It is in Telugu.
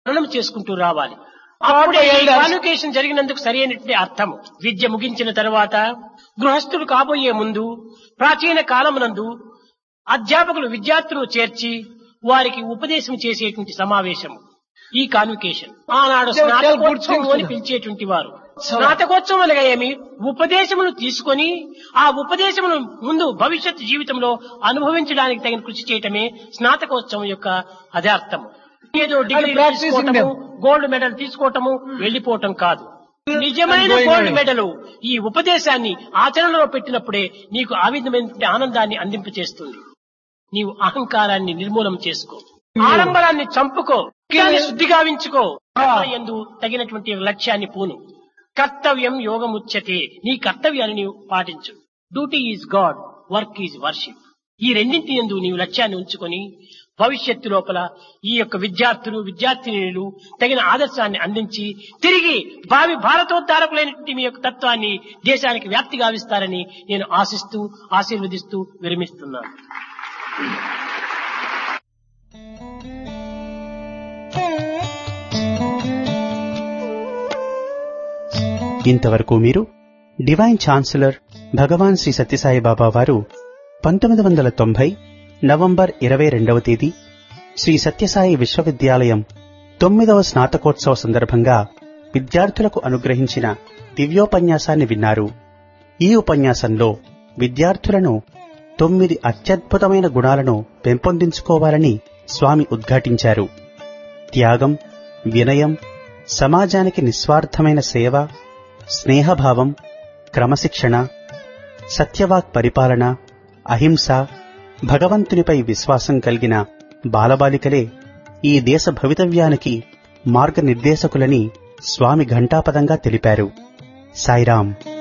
మననం చేసుకుంటూ రావాలి అప్పుడే ఈ కాన్వకేషన్ జరిగినందుకు సరైనటువంటి అర్థం విద్య ముగించిన తర్వాత గృహస్థులు కాబోయే ముందు ప్రాచీన కాలమునందు అధ్యాపకులు విద్యార్థులను చేర్చి వారికి ఉపదేశం చేసేటువంటి సమావేశం ఈ కాన్వికేషన్ ఆనాడు They will tell good స్నాతకోత్సవం things to అని them. పిలిచేటువంటి వారు స్నాతకోత్సవం అనగా ఏమి ఉపదేశమును తీసుకొని ఆ ఉపదేశమును ముందు భవిష్యత్ జీవితంలో అనుభవించడానికి తగిన కృషి చేయటమే స్నాతకోత్సవం యొక్క అదార్థం ఏదో డిగ్రీ practicing తీసుకోవటము them. గోల్డ్ మెడల్ తీసుకోవటము వెళ్లిపోవటం కాదు నిజమైన going గోల్డ్ away. మెడల్ ఈ ఉపదేశాన్ని ఆచరణలో పెట్టినప్పుడే నీకు ఆ విధమైన ఆనందాన్ని అందింపచేస్తుంది నీవు అహంకారాన్ని నిర్మూలం చేసుకో ఆడంబరాన్ని చంపుకో దాన్ని శుద్ధి గావించుకో ఎందు తగినటువంటి లక్ష్యాన్ని పూను కర్తవ్యం యోగముచ్యతే నీ కర్తవ్యాన్ని నీవు పాటించు duty is god work is worship ఈ రెండింటి ఎందు నీవు లక్ష్యాన్ని ఉంచుకొని భవిష్యత్తు లోపల ఈ యొక్క విద్యార్థులు విద్యార్థినులు తగిన ఆదర్శాన్ని అందించి తిరిగి భావి భారతోద్ధారకులైనటువంటి మీ యొక్క తత్వాన్ని దేశానికి వ్యాప్తి గావిస్తారని నేను ఆశిస్తూ ఆశీర్వదిస్తూ విరమిస్తున్నాను ఇంతవరకు మీరు డివైన్ ఛాన్సలర్ భగవాన్ శ్రీ సత్యసాయి బాబా వారు పంతొమ్మిది వందల తొంభై నవంబర్ ఇరవై రెండవ తేదీ శ్రీ సత్యసాయి విశ్వవిద్యాలయం తొమ్మిదవ స్నాతకోత్సవ సందర్భంగా విద్యార్థులకు అనుగ్రహించిన దివ్యోపన్యాసాన్ని విన్నారు ఈ ఉపన్యాసంలో విద్యార్థులను తొమ్మిది అత్యద్భుతమైన గుణాలను పెంపొందించుకోవాలని స్వామి ఉద్ఘాటించారు త్యాగం వినయం సమాజానికి నిస్వార్థమైన సేవ స్నేహభావం క్రమశిక్షణ సత్యవాక్ పరిపాలన అహింస భగవంతునిపై విశ్వాసం కలిగిన బాలబాలికలే ఈ దేశ భవితవ్యానికి మార్గనిర్దేశకులని స్వామి ఘంటాపదంగా తెలిపారు సాయిరాం